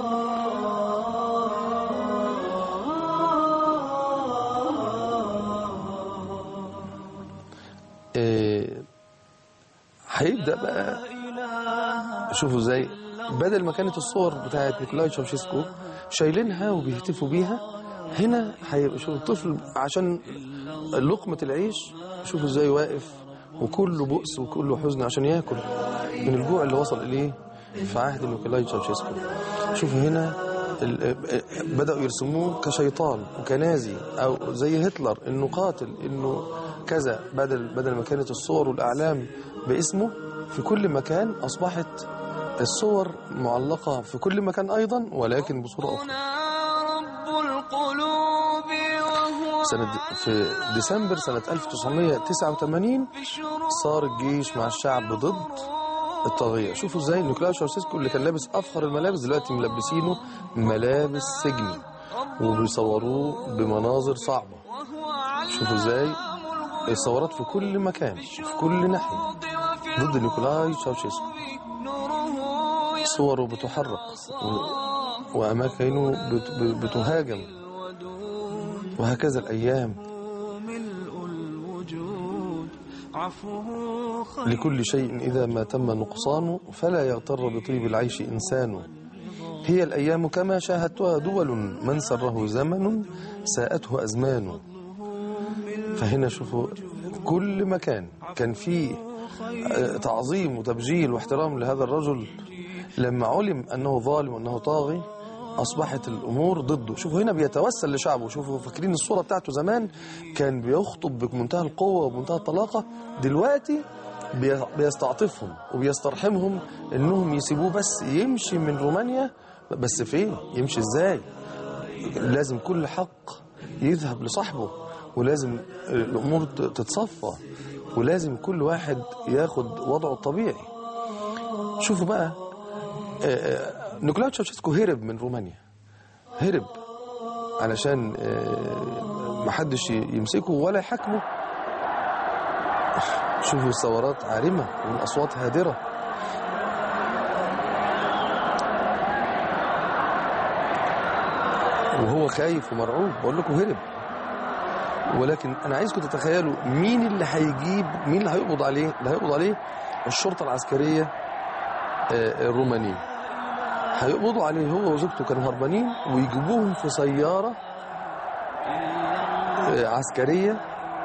آه، هيبدأ بقى شوفوا ازاي بدل ما كانت الصور بتاعت نيكولاي تشاوشيسكو شايلينها وبيهتفوا بيها هنا هيبقى شوف الطفل عشان لقمة العيش شوفوا ازاي واقف وكله بؤس وكله حزن عشان ياكل من الجوع اللي وصل اليه في عهد نيكولاي تشاوشيسكو شوفوا هنا ال- بدأوا يرسموه كشيطان وكنازي أو زي هتلر إنه قاتل إنه كذا بدل بدل ما كانت الصور والأعلام باسمه في كل مكان أصبحت الصور معلقة في كل مكان أيضا ولكن بصورة أخرى رب القلوب وهو سنة في ديسمبر سنة 1989 صار الجيش مع الشعب ضد الطاغية شوفوا ازاي نيكولاي شاوشيسكو اللي كان لابس أفخر الملابس دلوقتي ملبسينه ملابس سجن وبيصوروه بمناظر صعبة شوفوا ازاي الصورات في كل مكان في كل ناحية ضد نيكولاي شاوشيسكو صوره بتحرق و- وأماكنه بت- بتهاجم وهكذا الأيام ملء الوجود عفوه خير لكل شيء إذا ما تم نقصانه فلا يغتر بطيب العيش إنسان هي الأيام كما شاهدتها دول من سره زمن ساءته أزمان فهنا شوفوا كل مكان كان فيه آه، تعظيم وتبجيل واحترام لهذا الرجل لما علم أنه ظالم وأنه طاغي أصبحت الأمور ضده شوفوا هنا بيتوسل لشعبه شوفوا فاكرين الصورة بتاعته زمان كان بيخطب بمنتهى القوة وبمنتهى الطلاقة دلوقتي بي- بيستعطفهم وبيسترحمهم انهم يسيبوه بس يمشي من رومانيا بس فين يمشي ازاي لازم كل حق يذهب لصاحبه ولازم الامور ت- تتصفى ولازم كل واحد ياخد وضعه الطبيعي شوفوا بقى آه، آه، نيكولاي تشاوشيسكو هرب من رومانيا هرب علشان آه، محدش يمسكه ولا يحاكمه شوفوا الثورات عارمة والأصوات هادرة وهو خايف ومرعوب بقول لكم هرب ولكن انا عايزكم تتخيلوا مين اللي هيجيب مين اللي هيقبض عليه اللي هيقبض عليه الشرطه العسكريه آه، الرومانيه هيقبضوا عليه هو وزوجته كانوا هربانين ويجيبوهم في سياره آه، عسكريه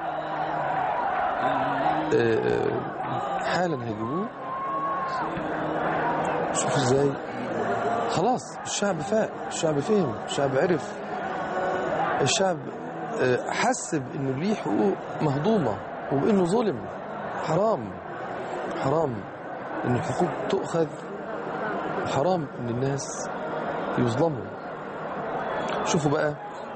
آه، آه، حالا هيجيبوه شوفوا ازاي خلاص الشعب فاق الشعب فهم الشعب عرف الشعب آه، حس بانه ليه حقوق مهضومه وبانه ظلم حرام حرام ان الحقوق تؤخذ حرام ان الناس يظلموا شوفوا بقى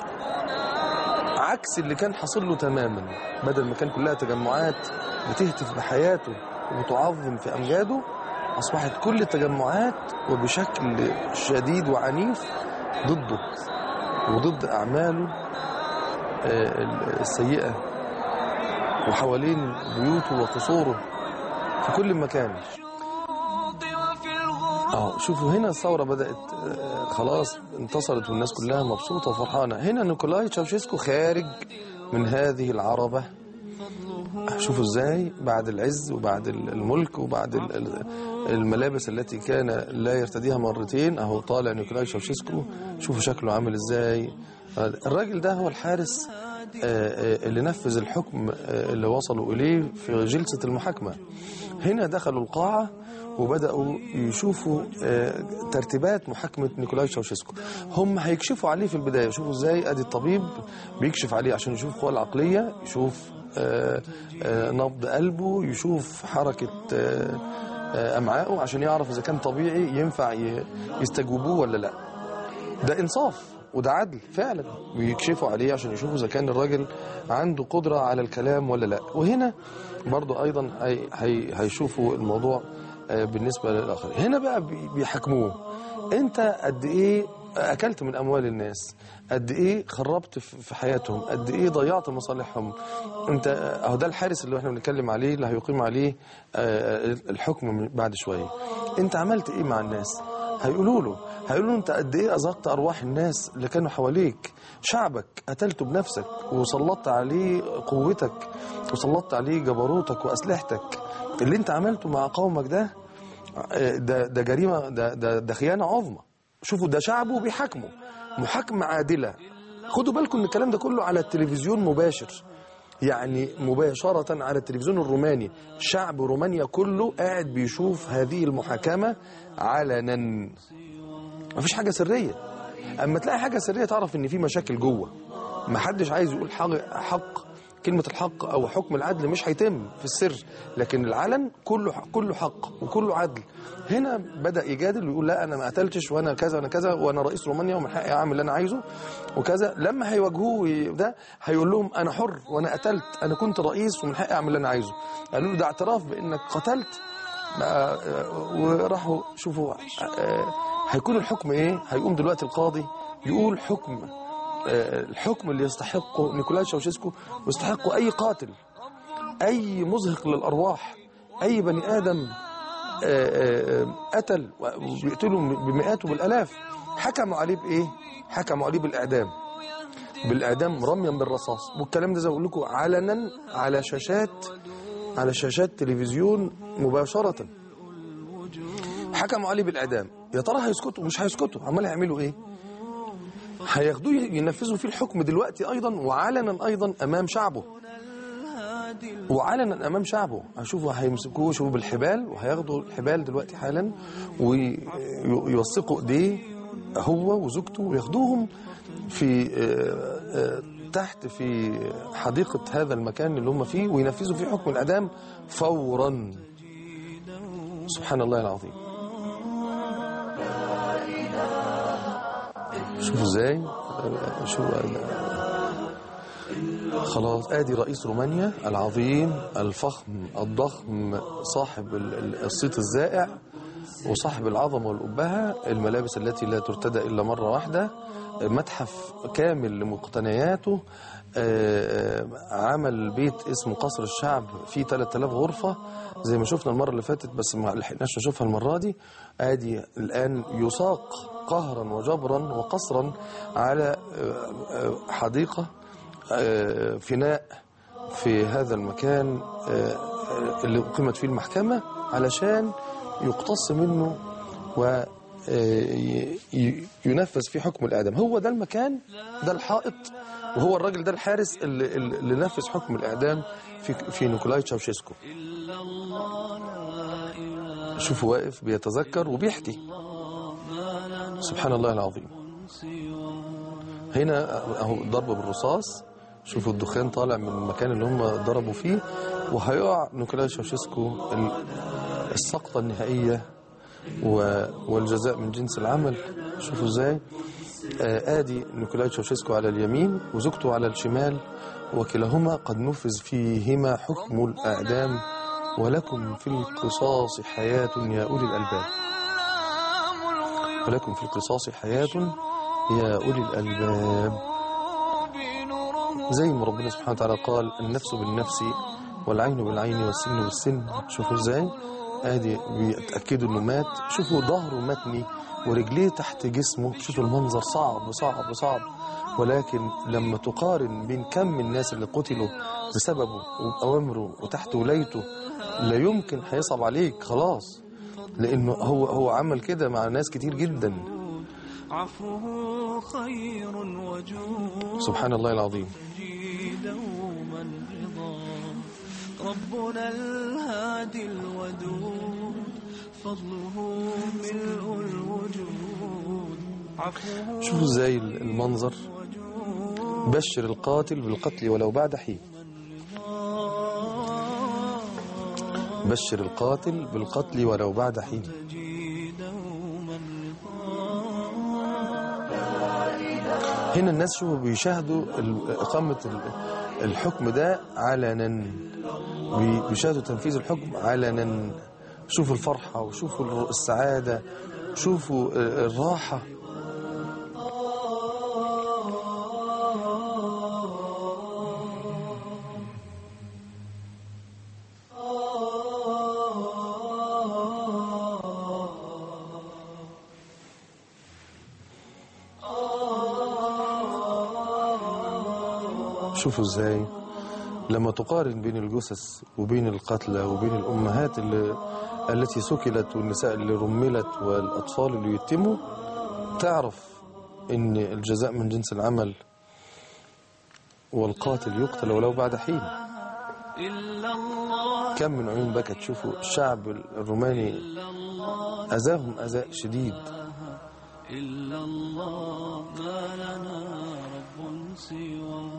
عكس اللي كان حاصل له تماما بدل ما كان كلها تجمعات بتهتف بحياته وبتعظم في امجاده اصبحت كل التجمعات وبشكل شديد وعنيف ضده وضد اعماله آه، السيئه وحوالين بيوته وقصوره في كل مكان وفي الغرور اه شوفوا هنا الثوره بدات آه، خلاص انتصرت والناس كلها مبسوطه وفرحانه هنا نيكولاي تشاوشيسكو خارج من هذه العربه شوفوا ازاي بعد العز وبعد الملك وبعد ال- ال- الملابس التي كان لا يرتديها مرتين اهو طالع نيكولاي تشاوشيسكو شوفوا شكله عامل ازاي الراجل ده هو الحارس آه، آه، اللي نفذ الحكم آه، اللي وصلوا اليه في جلسه المحاكمه هنا دخلوا القاعه وبداوا يشوفوا آه، ترتيبات محاكمه نيكولاي تشاوشيسكو هم هيكشفوا عليه في البدايه شوفوا ازاي ادي الطبيب بيكشف عليه عشان يشوف قوى العقليه يشوف آه، آه، نبض قلبه يشوف حركه آه، آه، امعائه عشان يعرف اذا كان طبيعي ينفع ي- يستجوبوه ولا لا ده انصاف وده عدل فعلا ويكشفوا عليه عشان يشوفوا اذا كان الراجل عنده قدره على الكلام ولا لا وهنا برضو ايضا هي هي هيشوفوا الموضوع آه، بالنسبه للاخر هنا بقى بي- بيحاكموه انت قد ايه اكلت من اموال الناس قد ايه خربت في في حياتهم قد ايه ضيعت مصالحهم انت اهو ده الحارس اللي احنا بنتكلم عليه اللي هيقيم عليه آه، الحكم من- بعد شويه انت عملت ايه مع الناس هيقولوا له هيقولوا له انت قد ايه ازهقت ارواح الناس اللي كانوا حواليك شعبك قتلته بنفسك وسلطت عليه قوتك وسلطت عليه جبروتك واسلحتك اللي انت عملته مع قومك ده آه، ده ده جريمه ده ده, ده خيانه عظمى شوفوا ده شعبه بيحاكمه محاكمه عادله خدوا بالكم ان الكلام ده كله على التلفزيون مباشر يعني مباشرة على التلفزيون الروماني شعب رومانيا كله قاعد بيشوف هذه المحاكمة علنا مفيش حاجة سرية أما تلاقي حاجة سرية تعرف إن في مشاكل جوه ما حدش عايز يقول حق, حق كلمة الحق أو حكم العدل مش هيتم في السر لكن العلن كله كله حق وكله عدل هنا بدأ يجادل ويقول لا أنا ما قتلتش وأنا كذا وأنا كذا وأنا رئيس رومانيا ومن حقي أعمل اللي أنا عايزه وكذا لما هيواجهوه ده هيقول لهم أنا حر وأنا قتلت أنا كنت رئيس ومن حقي أعمل اللي أنا عايزه قالوا له ده اعتراف بأنك قتلت آه، وراحوا شوفوا آه، هيكون الحكم ايه هيقوم دلوقتي القاضي يقول حكم آه، الحكم اللي يستحقه نيكولاي شاوشيسكو ويستحقه اي قاتل اي مزهق للارواح اي بني ادم آه، آه، آه، قتل وبيقتلوا بمئات وبالالاف حكموا عليه بايه حكموا عليه بالاعدام بالاعدام رميا بالرصاص والكلام ده زي ما بقول لكم علنا على شاشات على شاشات تلفزيون مباشرة حكموا عليه بالإعدام يا ترى هيسكتوا مش هيسكتوا عمال هيعملوا إيه هياخدوه ينفذوا فيه الحكم دلوقتي أيضا وعلنا أيضا أمام شعبه وعلنا أمام شعبه هشوفوا هيمسكوه شوفوا بالحبال وهياخدوا الحبال دلوقتي حالا ويوثقوا إيديه هو وزوجته وياخدوهم في آه، آه، تحت في حديقة هذا المكان اللي هم فيه وينفذوا فيه حكم الإعدام فورا سبحان الله العظيم شوفوا ازاي شو خلاص ادي رئيس رومانيا العظيم الفخم الضخم صاحب ال- ال- الصيت الزائع وصاحب العظمه والابهه الملابس التي لا ترتدى الا مره واحده متحف كامل لمقتنياته آه، آه، عمل بيت اسمه قصر الشعب فيه 3000 غرفة زي ما شفنا المرة اللي فاتت بس ما لحقناش نشوفها المرة دي ادي الآن يساق قهرا وجبرا وقصرا على آه، آه، حديقة آه، فناء في هذا المكان آه، آه، اللي أقيمت فيه المحكمة علشان يقتص منه و آه، ي- ي- ينفذ فيه حكم الإعدام هو ده المكان ده الحائط وهو الراجل ده الحارس اللي, اللي نفذ حكم الإعدام في في نيكولاي تشاوشيسكو شوفوا واقف بيتذكر وبيحكي سبحان الله العظيم هنا اهو ضرب بالرصاص شوفوا الدخان طالع من المكان اللي هم ضربوا فيه وهيقع نيكولاي تشاوشيسكو ال- السقطة النهائية و- والجزاء من جنس العمل شوفوا ازاي آه، ادي نيكولاي تشاوشيسكو على اليمين وزوجته على الشمال وكلاهما قد نفذ فيهما حكم الإعدام ولكم في القصاص حياة يا أولي الألباب ولكم في القصاص حياة يا أولي الألباب زي ما ربنا سبحانه وتعالى قال النفس بالنفس والعين بالعين والسن بالسن شوفوا ازاي ادي بيتأكدوا انه مات شوفوا ظهره متني ورجليه تحت جسمه شوفوا المنظر صعب صعب صعب ولكن لما تقارن بين كم الناس اللي قتلوا بسببه وأوامره وتحت ولايته لا يمكن هيصعب عليك خلاص لأنه هو هو عمل كده مع ناس كتير جدا عفوه خير وجود سبحان الله العظيم دوما رضا ربنا الهادي الودود فضله ملء الوجود عفوه شوفوا ازاي المنظر بشر القاتل بالقتل ولو بعد حين بشر القاتل بالقتل ولو بعد حين هنا الناس شوفوا بيشاهدوا ال- إقامة ال- الحكم ده علنا بي- بيشاهدوا تنفيذ الحكم علنا شوفوا الفرحة وشوفوا السعادة شوفوا الراحة شوفوا ازاي لما تقارن بين الجثث وبين القتلى وبين الأمهات اللي التي سكلت والنساء اللي رملت والأطفال اللي يتموا تعرف إن الجزاء من جنس العمل والقاتل يقتل ولو بعد حين إلا الله كم من عيون بكت شوفوا الشعب الروماني أذاهم أذى شديد إلا الله ما لنا رب سواه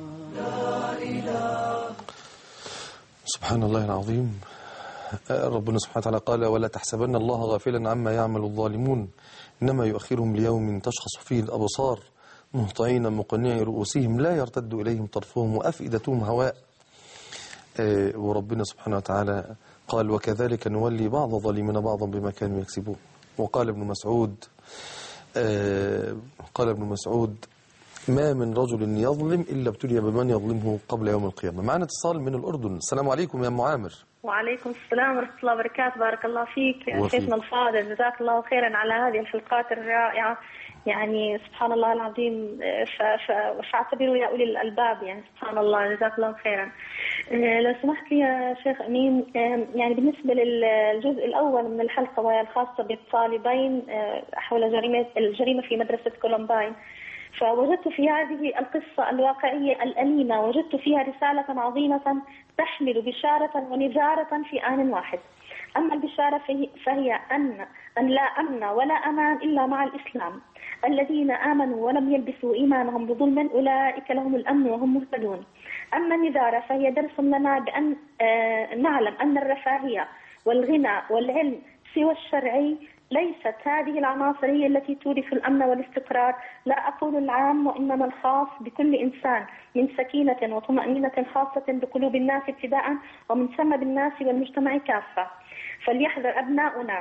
سبحان الله العظيم آه، ربنا سبحانه وتعالى قال ولا تحسبن الله غافلا عما يعمل الظالمون إنما يؤخرهم ليوم تشخص فيه الأبصار مهطعين مقنعي رؤوسهم لا يرتد إليهم طرفهم وأفئدتهم هواء آه، وربنا سبحانه وتعالى قال وكذلك نولي بعض الظالمين بعضا بما كانوا يكسبون وقال ابن مسعود آه، قال ابن مسعود ما من رجل يظلم إلا ابتلي بمن يظلمه قبل يوم القيامة معنا اتصال من الأردن السلام عليكم يا أم عامر وعليكم السلام ورحمة الله وبركاته بارك الله فيك يا وفيك. شيخنا الفاضل جزاك الله خيرا على هذه الحلقات الرائعة يعني سبحان الله العظيم ف- ف- فاعتبروا يا أولي الألباب يعني سبحان الله جزاك الله خيرا آه، لو سمحت لي يا شيخ أمين آه، يعني بالنسبة للجزء الأول من الحلقة وهي الخاصة بالطالبين آه، حول جريمة الجريمة في مدرسة كولومباين فوجدت في هذه القصة الواقعية الأليمة وجدت فيها رسالة عظيمة تحمل بشارة ونذارة في آن واحد أما البشارة فهي, فهي أن أن لا أمن ولا أمان إلا مع الإسلام الذين آمنوا ولم يلبسوا إيمانهم بظلم أولئك لهم الأمن وهم مهتدون أما النذارة فهي درس لنا بأن آه، نعلم أن الرفاهية والغنى والعلم سوى الشرعي ليست هذه العناصر هي التي تورث الامن والاستقرار، لا اقول العام وانما الخاص بكل انسان من سكينه وطمانينه خاصه بقلوب الناس ابتداء ومن ثم بالناس والمجتمع كافه. فليحذر ابناؤنا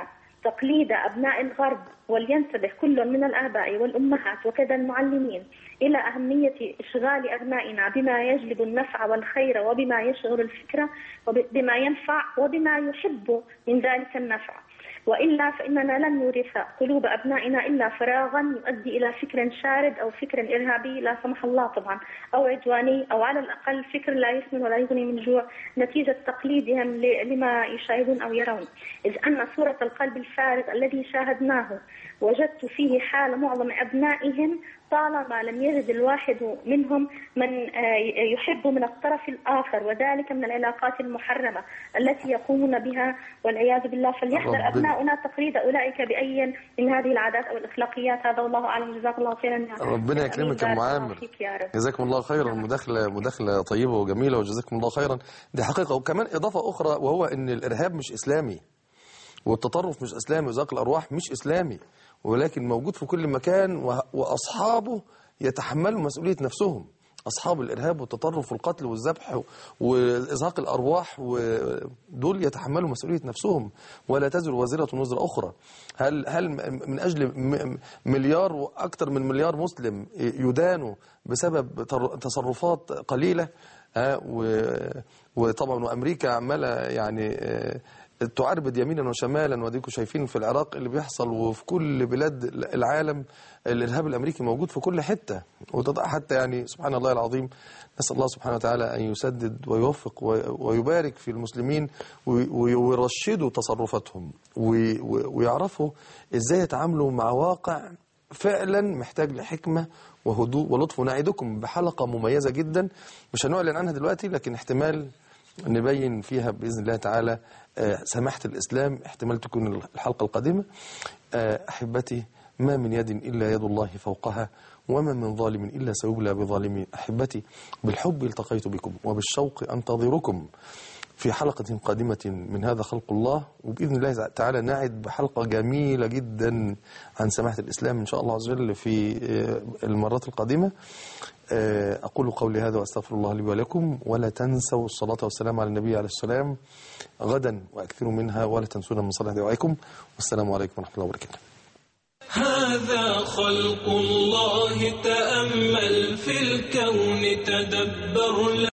تقليد أبناء الغرب ولينتبه كل من الآباء والأمهات وكذا المعلمين إلى أهمية إشغال أبنائنا بما يجلب النفع والخير وبما يشغل الفكرة وبما ينفع وبما يحب من ذلك النفع وإلا فإننا لن نورث قلوب أبنائنا إلا فراغا يؤدي إلى فكر شارد أو فكر إرهابي لا سمح الله طبعا أو عدواني أو على الأقل فكر لا يسمن ولا يغني من جوع نتيجة تقليدهم ل- لما يشاهدون أو يرون إذ أن صورة القلب الفارغ الذي شاهدناه وجدت فيه حال معظم أبنائهم طالما لم يجد الواحد منهم من آه، يحب من الطرف الآخر وذلك من العلاقات المحرمة التي يقومون بها والعياذ بالله فليحذر ربنا- أبناؤنا تقليد أولئك بأي من هذه العادات أو الأخلاقيات هذا والله أعلم جزاك الله خيرا يا ربنا يكرمك يا أمين. ام بارك الله عامر فيك يا رب جزاكم الله خيرا مداخله مداخله طيبه وجميله وجزاكم الله خيرا دي حقيقه وكمان اضافه اخرى وهو ان الارهاب مش اسلامي والتطرف مش اسلامي وزاق الارواح مش اسلامي ولكن موجود في كل مكان و- واصحابه يتحملوا مسؤوليه نفسهم اصحاب الارهاب والتطرف والقتل والذبح وازهاق الارواح ودول يتحملوا مسؤوليه نفسهم ولا تزر وازره وزر اخرى هل هل م- من اجل م- مليار واكثر من مليار مسلم يدانوا بسبب تر- تصرفات قليله ها و- وطبعا وامريكا عماله يعني آه، تعربد يمينا وشمالا وديكم شايفين في العراق اللي بيحصل وفي كل بلاد العالم الارهاب الامريكي موجود في كل حته وتضع حتى يعني سبحان الله العظيم نسال الله سبحانه وتعالى ان يسدد ويوفق و- ويبارك في المسلمين وي- وي- ويرشدوا تصرفاتهم وي- وي- ويعرفوا ازاي يتعاملوا مع واقع فعلا محتاج لحكمه وهدوء ولطف ونعدكم بحلقه مميزه جدا مش هنعلن عنها دلوقتي لكن احتمال نبين فيها باذن الله تعالى آه، سماحه الاسلام احتمال تكون الحلقه القادمه آه، احبتي ما من يد الا يد الله فوقها وما من ظالم الا سيبلى بظالمين احبتي بالحب التقيت بكم وبالشوق انتظركم في حلقة قادمة من هذا خلق الله وبإذن الله تعالى نعد بحلقة جميلة جدا عن سماحة الإسلام إن شاء الله عز وجل في آه، المرات القادمة آه، أقول قولي هذا وأستغفر الله لي ولكم ولا تنسوا الصلاة والسلام على النبي عليه السلام غدا وأكثروا منها ولا تنسونا من صلاة دعائكم والسلام عليكم ورحمة الله وبركاته هذا خلق الله تأمل في الكون تدبر